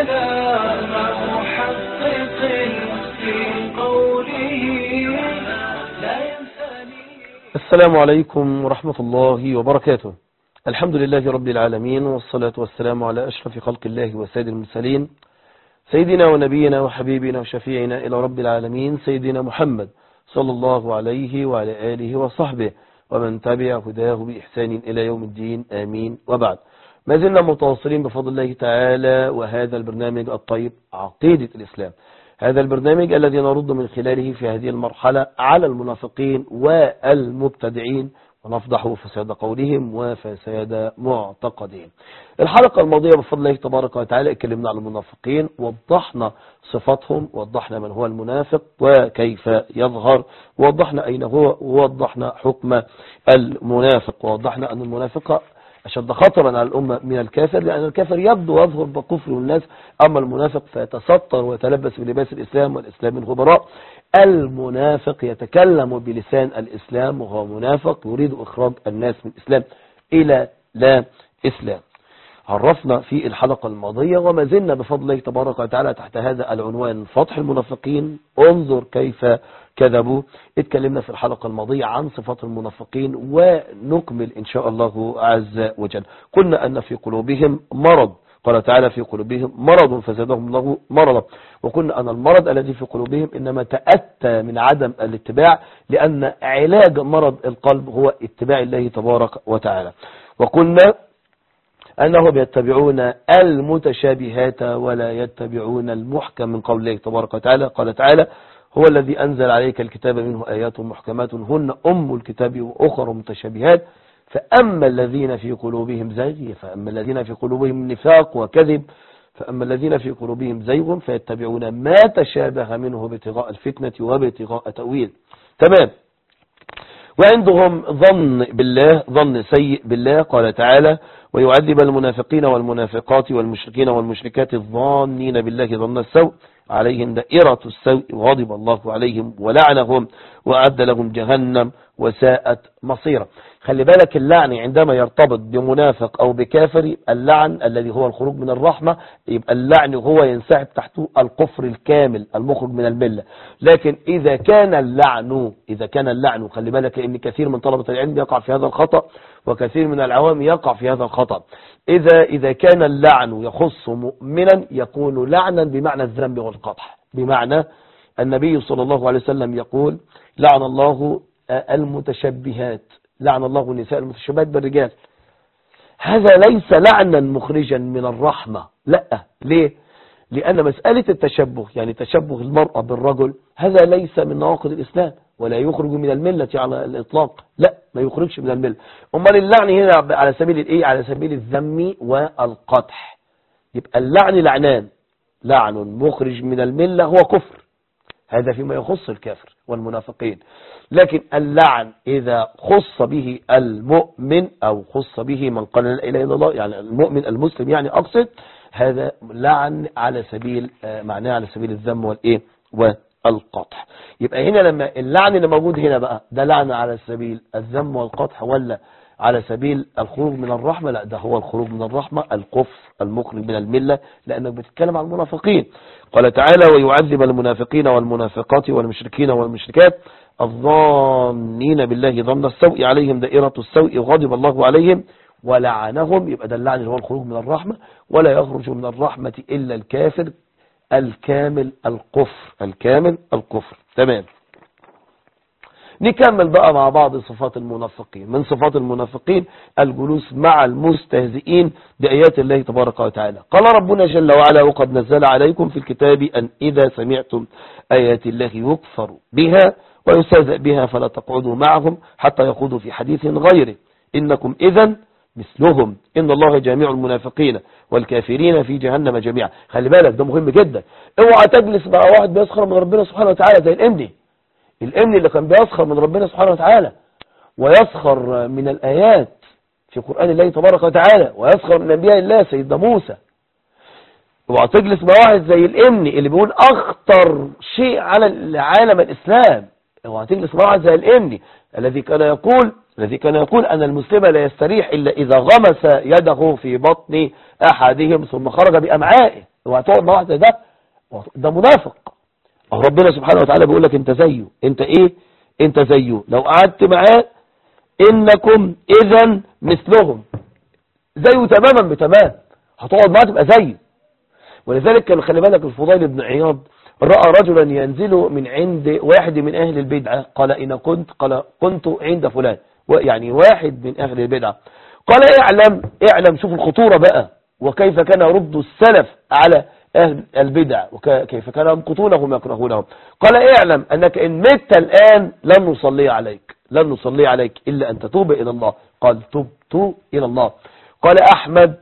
على محقق في قوله لا ينساني السلام عليكم ورحمة الله وبركاته الحمد لله رب العالمين والصلاة والسلام على أشرف خلق الله وسيد المرسلين سيدنا ونبينا وحبيبنا وشفيعنا إلى رب العالمين سيدنا محمد صلى الله عليه وعلى آله وصحبه ومن تبع هداه بإحسان إلى يوم الدين آمين وبعد ما زلنا متواصلين بفضل الله تعالى وهذا البرنامج الطيب عقيدة الإسلام هذا البرنامج الذي نرد من خلاله في هذه المرحلة على المنافقين والمبتدعين ونفضح فساد قولهم وفساد معتقدهم الحلقة الماضية بفضل الله تبارك وتعالى اتكلمنا عن المنافقين وضحنا صفاتهم وضحنا من هو المنافق وكيف يظهر ووضحنا أين هو ووضحنا حكم المنافق ووضحنا أن المنافق أشد خطرا على الأمة من الكافر لأن الكافر يبدو ويظهر بكفر الناس أما المنافق فيتستر ويتلبس بلباس الإسلام والإسلام من غبراء المنافق يتكلم بلسان الإسلام وهو منافق يريد إخراج الناس من الإسلام إلى لا إسلام عرفنا في الحلقة الماضية وما زلنا بفضل الله تبارك وتعالى تحت هذا العنوان فتح المنافقين انظر كيف كذبوا اتكلمنا في الحلقة الماضية عن صفات المنافقين ونكمل إن شاء الله عز وجل قلنا أن في قلوبهم مرض قال تعالى في قلوبهم مرض فزادهم الله مرضا وقلنا أن المرض الذي في قلوبهم إنما تأتى من عدم الاتباع لأن علاج مرض القلب هو اتباع الله تبارك وتعالى وقلنا أنهم يتبعون المتشابهات ولا يتبعون المحكم من قول الله تبارك وتعالى قال تعالى هو الذي أنزل عليك الكتاب منه آيات محكمات هن أم الكتاب وأخر متشابهات فأما الذين في قلوبهم زيغ فأما الذين في قلوبهم نفاق وكذب فأما الذين في قلوبهم زيغ فيتبعون ما تشابه منه ابتغاء الفتنة وابتغاء تأويل تمام وعندهم ظن بالله ظن سيء بالله قال تعالى ويعذب المنافقين والمنافقات والمشركين والمشركات الظانين بالله ظن السوء عليهم دائرة السوء وغضب الله عليهم ولعنهم وأعد لهم جهنم وساءت مصيرا خلي بالك اللعن عندما يرتبط بمنافق أو بكافر اللعن الذي هو الخروج من الرحمة يبقى اللعن هو ينسحب تحته الكفر الكامل المخرج من الملة لكن إذا كان اللعن إذا كان اللعن خلي بالك لأن كثير من طلبة العلم يقع في هذا الخطأ وكثير من العوام يقع في هذا الخطأ إذا إذا كان اللعن يخص مؤمنا يكون لعنا بمعنى الذنب والقطح بمعنى النبي صلى الله عليه وسلم يقول لعن الله المتشبهات لعن الله النساء المتشبهات بالرجال هذا ليس لعنا مخرجا من الرحمة لا ليه لأن مسألة التشبه يعني تشبه المرأة بالرجل هذا ليس من نواقض الإسلام ولا يخرج من الملة على الإطلاق لا ما يخرجش من الملة أمال اللعن هنا على سبيل الإيه على سبيل الذم والقطح يبقى اللعن لعنان لعن مخرج من الملة هو كفر هذا فيما يخص الكافر والمنافقين لكن اللعن إذا خص به المؤمن أو خص به من قال لا إله إلا الله يعني المؤمن المسلم يعني أقصد هذا لعن على سبيل معناه على سبيل الذم والإيه والقطح يبقى هنا لما اللعن اللي موجود هنا بقى ده لعن على سبيل الذم والقطح ولا على سبيل الخروج من الرحمة لا ده هو الخروج من الرحمة الكفر المخرج من الملة لأنك بتتكلم عن المنافقين قال تعالى ويعذب المنافقين والمنافقات والمشركين والمشركات الظانين بالله ظن السوء عليهم دائرة السوء وغضب الله عليهم ولعنهم يبقى ده اللعن اللي هو الخروج من الرحمة ولا يخرج من الرحمة إلا الكافر الكامل الكفر الكامل الكفر تمام نكمل بقى مع بعض صفات المنافقين من صفات المنافقين الجلوس مع المستهزئين بآيات الله تبارك وتعالى قال ربنا جل وعلا وقد نزل عليكم في الكتاب أن إذا سمعتم آيات الله يكفر بها ويستهزأ بها فلا تقعدوا معهم حتى يخوضوا في حديث غيره إنكم إذا مثلهم إن الله جامع المنافقين والكافرين في جهنم جميعا خلي بالك ده مهم جدا اوعى تجلس مع واحد بيسخر من ربنا سبحانه وتعالى زي الامني الامن اللي كان بيسخر من ربنا سبحانه وتعالى ويسخر من الآيات في قرآن الله تبارك وتعالى ويسخر من أنبياء الله سيدنا موسى اوعى تجلس مع واحد زي الامني اللي بيقول أخطر شيء على العالم الإسلام اوعى تجلس مع واحد زي الامني الذي كان يقول الذي كان يقول أن المسلم لا يستريح إلا إذا غمس يده في بطن أحدهم ثم خرج بأمعائه وهتقعد مع واحد زي ده ده منافق أهو ربنا سبحانه وتعالى بيقول لك انت زيه انت ايه انت زيه لو قعدت معاه انكم اذا مثلهم زيه تماما بتمام هتقعد معاه تبقى زيه ولذلك كان خلي بالك الفضيل بن عياض رأى رجلا ينزل من عند واحد من أهل البدعة قال إن كنت قال كنت عند فلان يعني واحد من أهل البدعة قال اعلم اعلم شوف الخطورة بقى وكيف كان يرد السلف على أهل البدع وكيف كان يمقتونهم يكرهونهم قال اعلم أنك إن مت الآن لن نصلي عليك لن نصلي عليك إلا أن تتوب إلى الله قال تبت إلى الله قال أحمد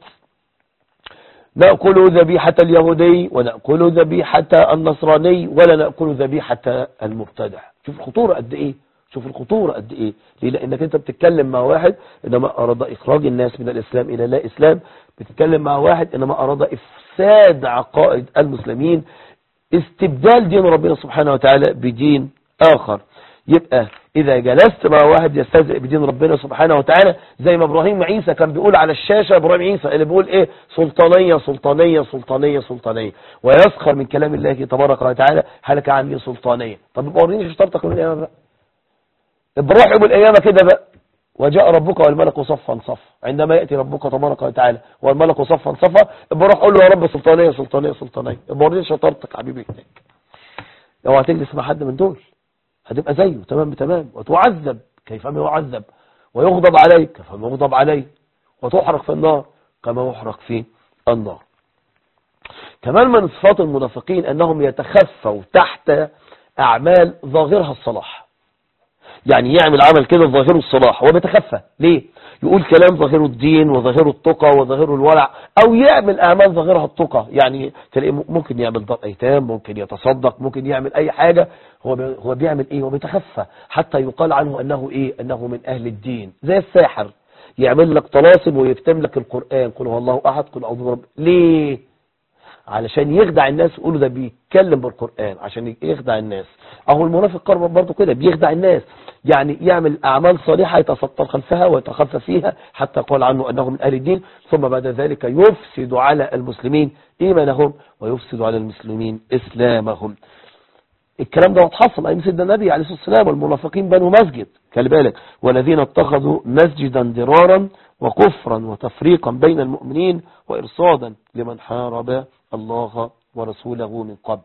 نأكل ذبيحة اليهودي ونأكل ذبيحة النصراني ولا نأكل ذبيحة المبتدع شوف الخطورة قد ايه شوف الخطورة قد ايه ليه لانك انت بتتكلم مع واحد انما اراد اخراج الناس من الاسلام الى لا اسلام بتتكلم مع واحد انما اراد افساد عقائد المسلمين استبدال دين ربنا سبحانه وتعالى بدين اخر يبقى إذا جلست مع واحد يستهزئ بدين ربنا سبحانه وتعالى زي ما إبراهيم عيسى كان بيقول على الشاشة إبراهيم عيسى اللي بيقول إيه سلطانية سلطانية سلطانية سلطانية ويسخر من كلام الله تبارك وتعالى هلك عني سلطانية طب يبقى وريني شطارتك من القيامة بقى بروح يوم القيامة كده بقى وجاء ربك والملك صفا صفا عندما يأتي ربك تبارك وتعالى والملك صفا صفا بروح أقول له يا رب سلطانية سلطانية سلطانية وريني شطارتك حبيبي هناك اوعى تجلس مع حد من دول هتبقى زيه تمام بتمام وتعذب كيفما يعذب ويغضب عليك كيفما يغضب عليه وتحرق في النار كما يحرق في النار كمان من صفات المنافقين أنهم يتخفوا تحت أعمال ظاهرها الصلاح يعني يعمل عمل كده ظاهره الصلاح هو بيتخفى ليه يقول كلام ظاهره الدين وظاهره التقى وظاهره الورع او يعمل اعمال ظاهرها التقى يعني تلاقيه ممكن يعمل دار ايتام ممكن يتصدق ممكن يعمل اي حاجة هو بي- هو بيعمل ايه هو بيتخفى حتى يقال عنه انه ايه انه من اهل الدين زي الساحر يعمل لك طلاسم ويكتم لك القرآن قل هو الله احد قل اعوذ برب ليه علشان يخدع الناس يقولوا ده بيتكلم بالقرآن عشان يخدع الناس اهو المنافق قرب برضه كده بيخدع الناس يعني يعمل اعمال صالحة يتستر خلفها ويتخفى فيها حتى قال عنه انه من اهل الدين ثم بعد ذلك يفسد على المسلمين ايمانهم ويفسد على المسلمين اسلامهم الكلام ده حصل ايام سيدنا النبي عليه الصلاه والسلام والمنافقين بنوا مسجد خلي بالك والذين اتخذوا مسجدا ضرارا وكفرا وتفريقا بين المؤمنين وارصادا لمن حارب الله ورسوله من قبل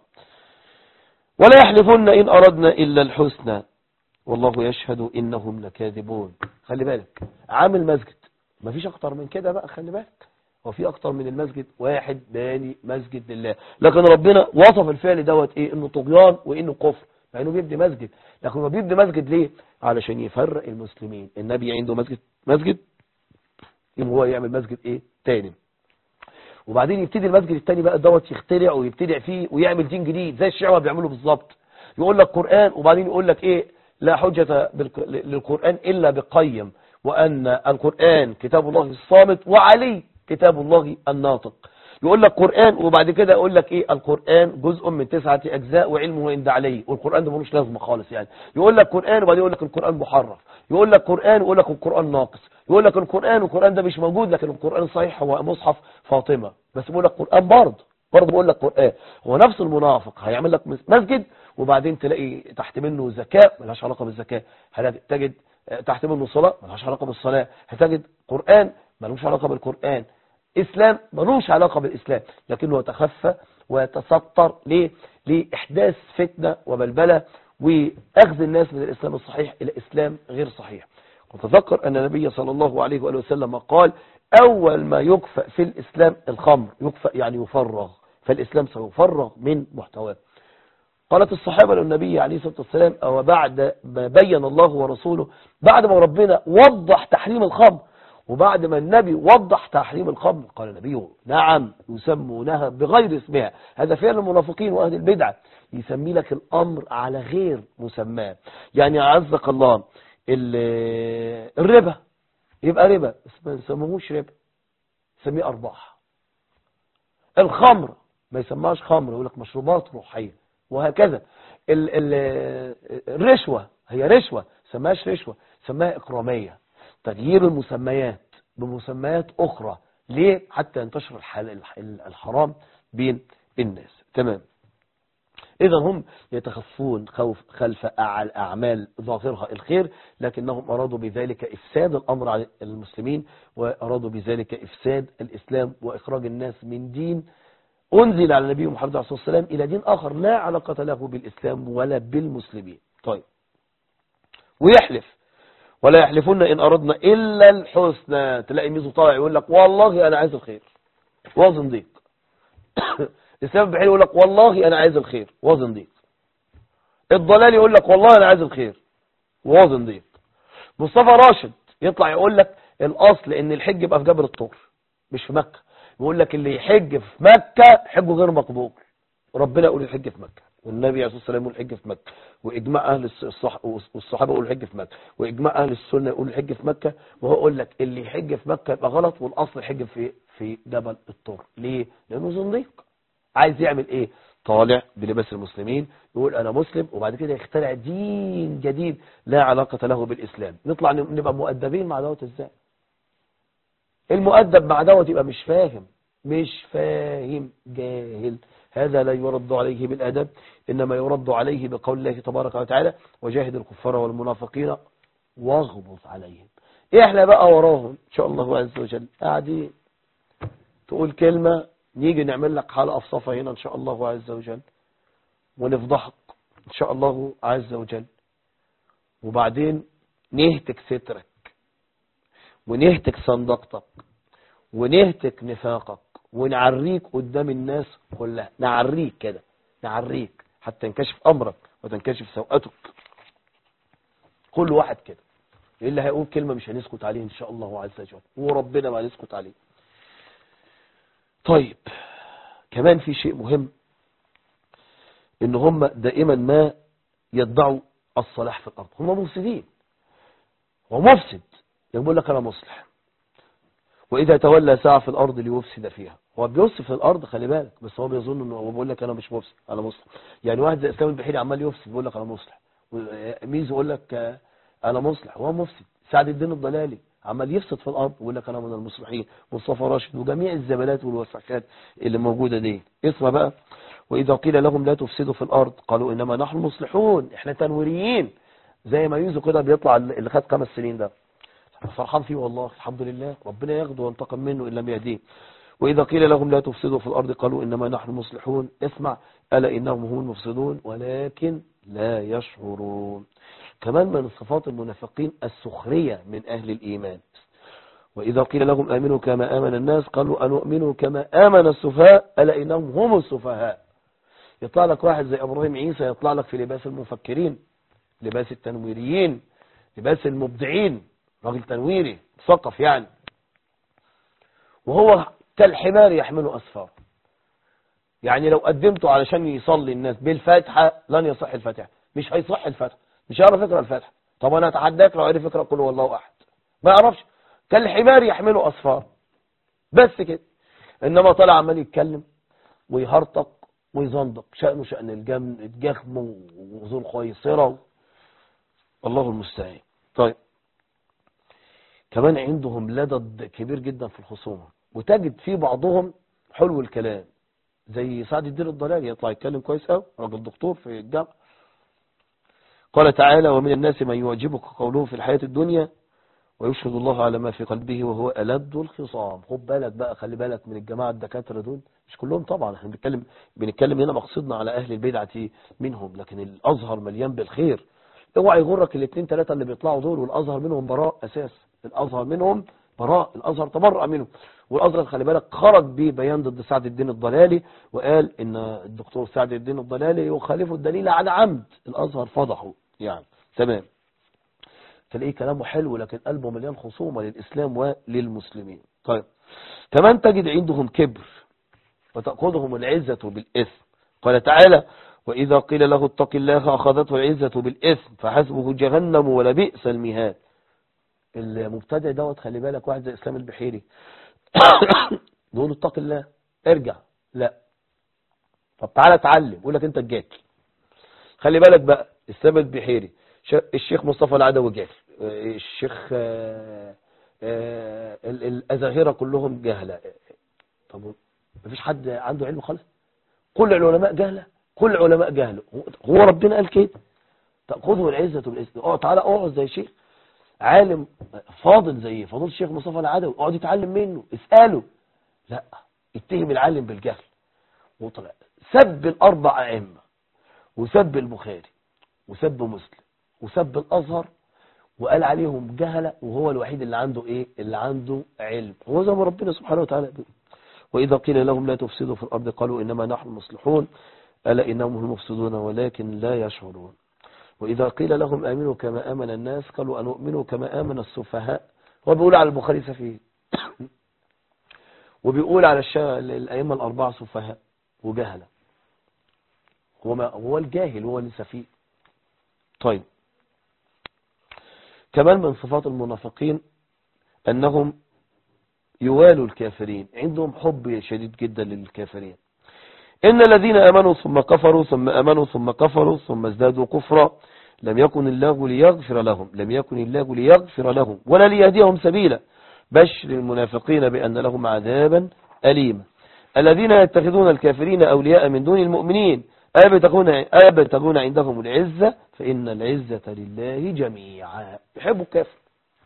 ولا يحلفن ان اردنا الا الحسنى والله يشهد انهم لكاذبون خلي بالك عامل مسجد مفيش اكتر من كده بقى خلي بالك هو في اكتر من المسجد واحد باني مسجد لله لكن ربنا وصف الفعل دوت ايه انه طغيان وانه كفر مع انه بيبني مسجد لكن هو بيبني مسجد ليه علشان يفرق المسلمين النبي عنده مسجد مسجد يبقى هو يعمل مسجد ايه تاني وبعدين يبتدي المسجد التاني بقى دوت يخترع ويبتدع فيه ويعمل دين جديد زي الشيعة بيعملوا بالظبط يقول لك قرآن وبعدين يقول لك ايه لا حجة بالق- للقرآن إلا بقيم وأن القرآن كتاب الله الصامت وعليه كتاب الله الناطق يقول لك قرآن وبعد كده يقول لك ايه القرآن جزء من تسعة أجزاء وعلمه عند عليه والقرآن ده ملوش لازمة خالص يعني يقول لك قرآن وبعدين يقول لك القرآن محرف يقول لك قرآن ويقول لك القرآن ناقص يقول لك القرآن والقرآن ده مش موجود لكن القرآن صحيح هو مصحف فاطمة بس بيقول لك قرآن برضه برضه بقول لك قرآن هو نفس المنافق هيعمل لك مسجد وبعدين تلاقي تحت منه زكاة ملهاش علاقة بالزكاة هتجد تحت منه صلاة ملهاش علاقة بالصلاة هتجد قرآن ملوش علاقة بالقرآن إسلام ملوش علاقة بالإسلام لكنه يتخفى ويتستر ليه؟ لإحداث فتنة وبلبلة وأخذ الناس من الإسلام الصحيح إلى إسلام غير صحيح وتذكر أن النبي صلى الله عليه وآله وسلم قال أول ما يكفأ في الإسلام الخمر يكفأ يعني يفرغ فالإسلام سيفرغ من محتواه قالت الصحابة للنبي عليه الصلاة والسلام أو بعد ما بين الله ورسوله بعد ما ربنا وضح تحريم الخمر وبعد ما النبي وضح تحريم الخمر قال النبي نعم يسمونها بغير اسمها هذا فعل المنافقين وأهل البدعة يسمي لك الأمر على غير مسماه يعني عزك الله ال- الربا يبقى ربا بس ما نسموهوش ربا نسميه أرباح الخمر ما يسماش خمر يقول لك مشروبات روحية وهكذا ال ال الرشوة هي رشوة سماش رشوة سماها إكرامية تغيير المسميات بمسميات أخرى ليه حتى ينتشر الحل- الح- الحرام بين الناس تمام إذا هم يتخفون خوف خلف أع- أعمال ظاهرها الخير لكنهم أرادوا بذلك إفساد الأمر على المسلمين وأرادوا بذلك إفساد الإسلام وإخراج الناس من دين أنزل على النبي محمد عليه الصلاة والسلام إلى دين آخر لا علاقة له بالإسلام ولا بالمسلمين طيب ويحلف ولا يحلفون إن أردنا إلا الحسنى تلاقي ميزو طالع يقول لك والله أنا عايز الخير وزن ضيق الإسلام بحيل يقول لك والله أنا عايز الخير وزن ضيق الضلال يقول لك والله أنا عايز الخير وزن ضيق مصطفى راشد يطلع يقول لك الأصل إن الحج يبقى في جبل الطور مش في مكة يقول لك اللي يحج في مكة حجه غير مقبول ربنا يقول الحج في مكة والنبي عليه الصلاة والسلام يقول الحج في مكة وإجماع أهل الص- الصح والصحابة يقولوا الحج في مكة وإجماع أهل السنة يقول الحج في مكة وهو يقول لك اللي يحج في مكة يبقى غلط والأصل الحج في في جبل الطور ليه؟ لأنه زنديق عايز يعمل إيه؟ طالع بلباس المسلمين يقول أنا مسلم وبعد كده يخترع دين جديد لا علاقة له بالإسلام نطلع نبقى مؤدبين مع دوت إزاي؟ المؤدب مع دوت يبقى مش فاهم مش فاهم جاهل هذا لا يرد عليه بالأدب إنما يرد عليه بقول الله تبارك وتعالى وجاهد الكفار والمنافقين واغبط عليهم احنا بقى وراهم إن شاء الله عز وجل قاعدين تقول كلمة نيجي نعمل لك حلقة في صفة هنا إن شاء الله عز وجل ونفضحك إن شاء الله عز وجل وبعدين نهتك سترك ونهتك صندوقتك ونهتك نفاقك ونعريك قدام الناس كلها نعريك كده نعريك حتى ينكشف أمرك وتنكشف سوءتك كل واحد كده اللي هيقول كلمة مش هنسكت عليه إن شاء الله عز وجل وربنا ما هنسكت عليه طيب كمان في شيء مهم ان هم دائما ما يدعوا الصلاح في الارض هم مفسدين هو مفسد يقول لك انا مصلح واذا تولى سعى في الارض ليفسد فيها هو بيفسد في الارض خلي بالك بس هو بيظن انه هو بيقول لك انا مش مفسد انا مصلح يعني واحد زي اسلام البحيري عمال يفسد بيقول لك انا مصلح ميز يقول لك آه، انا مصلح هو مفسد سعد الدين الضلالي عمال يفسد في الارض ويقول لك انا من المصلحين مصطفى راشد وجميع الزبالات والوسخات اللي موجوده دي اسمع بقى واذا قيل لهم لا تفسدوا في الارض قالوا انما نحن مصلحون احنا تنويريين زي ما يوزو كده بيطلع اللي خد خمس سنين ده أنا فرحان فيه والله الحمد لله ربنا ياخده وينتقم منه إن لم يهديه وإذا قيل لهم لا تفسدوا في الأرض قالوا إنما نحن مصلحون اسمع ألا إنهم هم المفسدون ولكن لا يشعرون كمان من صفات المنافقين السخرية من أهل الإيمان وإذا قيل لهم آمنوا كما آمن الناس قالوا أنؤمنوا كما آمن السفهاء ألا إنهم هم السفهاء يطلع لك واحد زي إبراهيم عيسى يطلع لك في لباس المفكرين لباس التنويريين لباس المبدعين راجل تنويري مثقف يعني وهو كالحمار يحمل أسفار يعني لو قدمته علشان يصلي الناس بالفاتحة لن يصح الفاتحة مش هيصح الفاتحة مش هيعرف يقرأ الفاتحة طب أنا أتحداك لو عرف يقرأ قل هو الله أحد ما يعرفش كالحمار يحمل أسفار بس كده إنما طلع عمال يتكلم ويهرطق ويزندق شأنه شأن الجم الجخم وذو الخيصرة الله المستعان طيب كمان عندهم لدد كبير جدا في الخصومة وتجد في بعضهم حلو الكلام زي سعد الدين الضلالي يطلع يتكلم كويس قوي راجل دكتور في الجامعة قال تعالى ومن الناس من يعجبك قوله في الحياة الدنيا ويشهد الله على ما في قلبه وهو ألد الخصام خد بالك بقى خلي بالك من الجماعة الدكاترة دول مش كلهم طبعا احنا بنتكلم بنتكلم هنا مقصدنا على أهل البدعة منهم لكن الأزهر مليان بالخير اوعى يغرك الاثنين ثلاثة اللي بيطلعوا دول والأزهر منهم براء أساس الأزهر منهم براء الأزهر تبرأ منهم والأزهر خلي بالك خرج ببيان ضد سعد الدين الضلالي وقال إن الدكتور سعد الدين الضلالي يخالف الدليل على عمد الأزهر فضحه يعني تمام تلاقيه كلامه حلو لكن قلبه مليان خصومة للإسلام وللمسلمين طيب كمان تجد عندهم كبر وتأخذهم العزة بالإثم قال تعالى وإذا قيل له اتق الله أخذته العزة بالإثم فحسبه جهنم ولبئس المهاد المبتدع دوت خلي بالك واحد زي إسلام البحيري نقول له اتق الله ارجع لا طب تعالى اتعلم يقول لك انت الجاهل خلي بالك بقى إسلام البحيري الشيخ مصطفى العدوي جاهل الشيخ آه، آه، الأزاهرة كلهم جهلة طب مفيش حد عنده علم خالص كل العلماء جهلة كل العلماء جهلة هو ربنا قال كده تأخذه العزة بالإسم اه تعالى اقعد زي شيخ عالم فاضل زي فضيل الشيخ مصطفى العدوي اقعد يتعلم منه اسأله لا اتهم العالم بالجهل وطلع سب الأربع أئمة وسب البخاري وسب مسلم وسب الأزهر وقال عليهم جهلة وهو الوحيد اللي عنده ايه اللي عنده علم هو زي ما ربنا سبحانه وتعالى بيقول وإذا قيل لهم لا تفسدوا في الأرض قالوا إنما نحن مصلحون ألا إنهم هم المفسدون ولكن لا يشعرون وإذا قيل لهم آمنوا كما آمن الناس قالوا أنؤمنوا كما آمن السفهاء هو بيقول على البخاري سفيه وبيقول على الشا... الأئمة الأربعة سفهاء وجهلة هو, ما... هو الجاهل هو السفيه طيب كمان من صفات المنافقين أنهم يوالوا الكافرين عندهم حب شديد جدا للكافرين إن الذين آمنوا ثم كفروا ثم آمنوا ثم كفروا ثم ازدادوا كفرا لم يكن الله ليغفر لهم لم يكن الله ليغفر لهم ولا ليهديهم سبيلا بشر المنافقين بأن لهم عذابا أليما الذين يتخذون الكافرين أولياء من دون المؤمنين أبتغون, أبتغون عندهم العزة فإن العزة لله جميعا يحبوا الكافر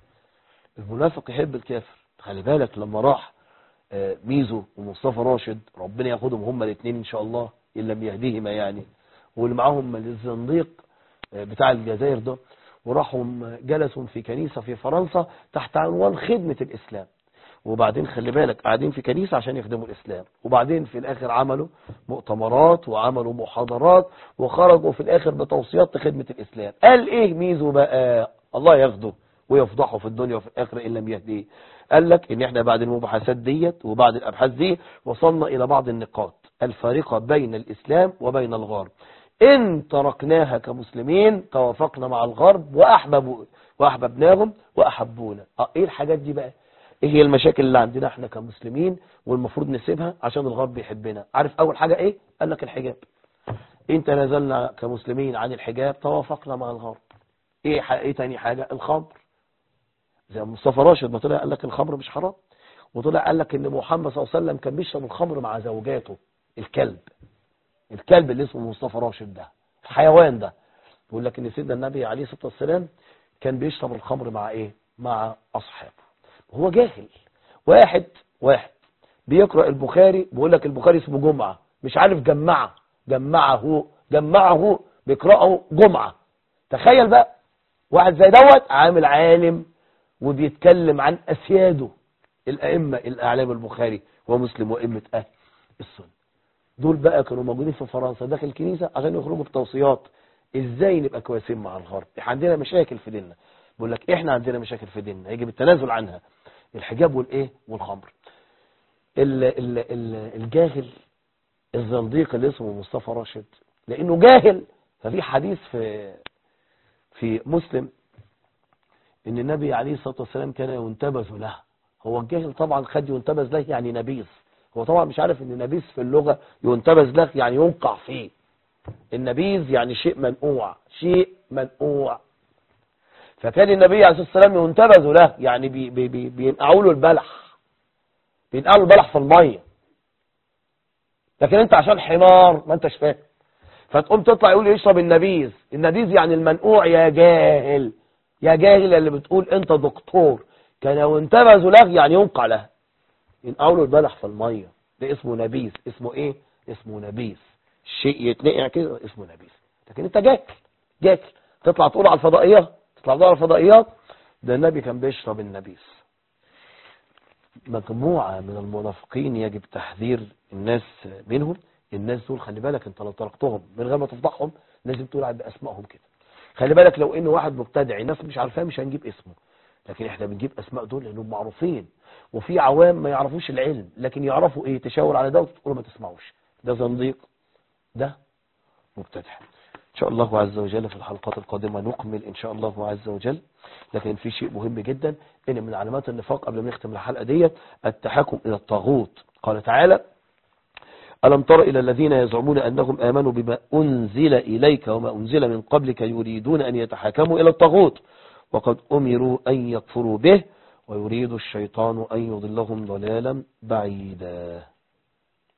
المنافق يحب الكافر خلي بالك لما راح ميزو ومصطفى راشد ربنا ياخدهم هما الاثنين ان شاء الله ان لم يهديهما يعني واللي معاهم الزنديق بتاع الجزائر ده وراحوا جلسوا في كنيسة في فرنسا تحت عنوان خدمة الإسلام وبعدين خلي بالك قاعدين في كنيسة عشان يخدموا الإسلام وبعدين في الآخر عملوا مؤتمرات وعملوا محاضرات وخرجوا في الآخر بتوصيات لخدمة الإسلام قال إيه ميزو بقى الله ياخده ويفضحه في الدنيا وفي الآخرة إن لم يهديه قال لك إن إحنا بعد المباحثات ديت وبعد الأبحاث دي وصلنا إلى بعض النقاط الفارقة بين الإسلام وبين الغرب إن تركناها كمسلمين توافقنا مع الغرب وأحببوا وأحببناهم وأحبونا اه إيه الحاجات دي بقى إيه هي المشاكل اللي عندنا إحنا كمسلمين والمفروض نسيبها عشان الغرب يحبنا عارف أول حاجة إيه قال لك الحجاب إن تنازلنا كمسلمين عن الحجاب توافقنا مع الغرب إيه, ح... إيه تاني حاجة الخمر زي مصطفى راشد ما طلع قال لك الخمر مش حرام وطلع قال لك ان محمد صلى الله عليه وسلم كان بيشرب الخمر مع زوجاته الكلب الكلب اللي اسمه مصطفى راشد ده الحيوان ده بيقول لك ان سيدنا النبي عليه الصلاه والسلام كان بيشرب الخمر مع ايه مع اصحابه هو جاهل واحد واحد بيقرا البخاري بيقول لك البخاري اسمه جمعه مش عارف جمعه جمعه جمعه بيقراه جمعه تخيل بقى واحد زي دوت عامل عالم وبيتكلم عن أسياده الأئمة الأعلام البخاري ومسلم وأئمة أهل السنة دول بقى كانوا موجودين في فرنسا داخل الكنيسة عشان يخرجوا بتوصيات ازاي نبقى كويسين مع الغرب احنا عندنا مشاكل في ديننا بقول لك احنا عندنا مشاكل في ديننا يجب التنازل عنها الحجاب والايه والخمر ال ال ال الجاهل الزنديق اللي اسمه مصطفى راشد لانه جاهل ففي حديث في في مسلم ان النبي عليه الصلاة والسلام كان ينتبذ له هو الجاهل طبعا خد ينتبذ له يعني نبيذ هو طبعا مش عارف ان نبيذ في اللغة ينتبذ له يعني ينقع فيه النبيذ يعني شيء منقوع شيء منقوع فكان النبي عليه الصلاة والسلام ينتبذ له يعني بي بي بي بينقعوا له البلح بينقعوا له البلح في المية لكن انت عشان حمار ما انتش فاهم فتقوم تطلع يقول يشرب النبيذ النبيذ يعني المنقوع يا جاهل يا جاهل اللي بتقول انت دكتور كان ينتبذ له يعني ينقع له ينقعوا له البلح في الميه ده اسمه نبيذ اسمه ايه اسمه نبيذ الشيء يتنقع كده اسمه نبيذ لكن انت جاهل جاهل تطلع تقول على الفضائيات تطلع تقول على الفضائيات ده النبي كان بيشرب النبيذ مجموعة من المنافقين يجب تحذير الناس منهم الناس دول خلي بالك انت لو تركتهم من غير ما تفضحهم لازم تقول باسمائهم كده خلي بالك لو ان واحد مبتدع الناس مش عارفاه مش هنجيب اسمه لكن احنا بنجيب اسماء دول لانهم معروفين وفي عوام ما يعرفوش العلم لكن يعرفوا ايه تشاور على ده وتقول ما تسمعوش ده زنديق ده مبتدع ان شاء الله عز وجل في الحلقات القادمة نكمل ان شاء الله عز وجل لكن في شيء مهم جدا ان من علامات النفاق قبل ما نختم الحلقة ديت التحكم الى الطاغوت قال تعالى ألم تر إلى الذين يزعمون أنهم آمنوا بما أنزل إليك وما أنزل من قبلك يريدون أن يتحكموا إلى الطاغوت وقد أمروا أن يكفروا به ويريد الشيطان أن يضلهم ضلالا بعيدا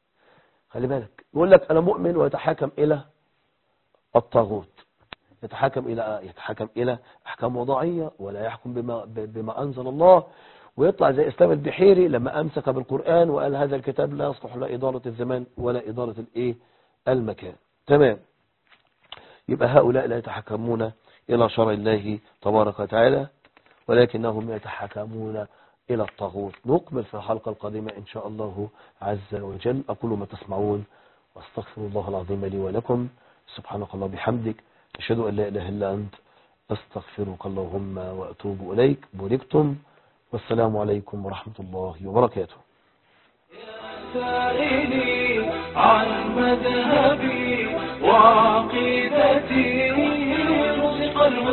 خلي بالك يقول لك أنا مؤمن ويتحاكم إلى الطاغوت يتحاكم إلى يتحاكم إلى أحكام وضعية ولا يحكم بما, بما أنزل الله ويطلع زي إسلام البحيري لما أمسك بالقرآن وقال هذا الكتاب لا يصلح لا إدارة الزمان ولا إدارة الإيه المكان تمام يبقى هؤلاء لا يتحكمون إلى شرع الله تبارك وتعالى ولكنهم يتحكمون إلى الطاغوت نكمل في الحلقة القادمة إن شاء الله عز وجل أقول ما تسمعون واستغفر الله العظيم لي ولكم سبحانك الله بحمدك أشهد أن لا إله إلا أنت أستغفرك اللهم وأتوب إليك بوركتم والسلام عليكم ورحمة الله وبركاته سائلي عن مذهبي وعقيدتي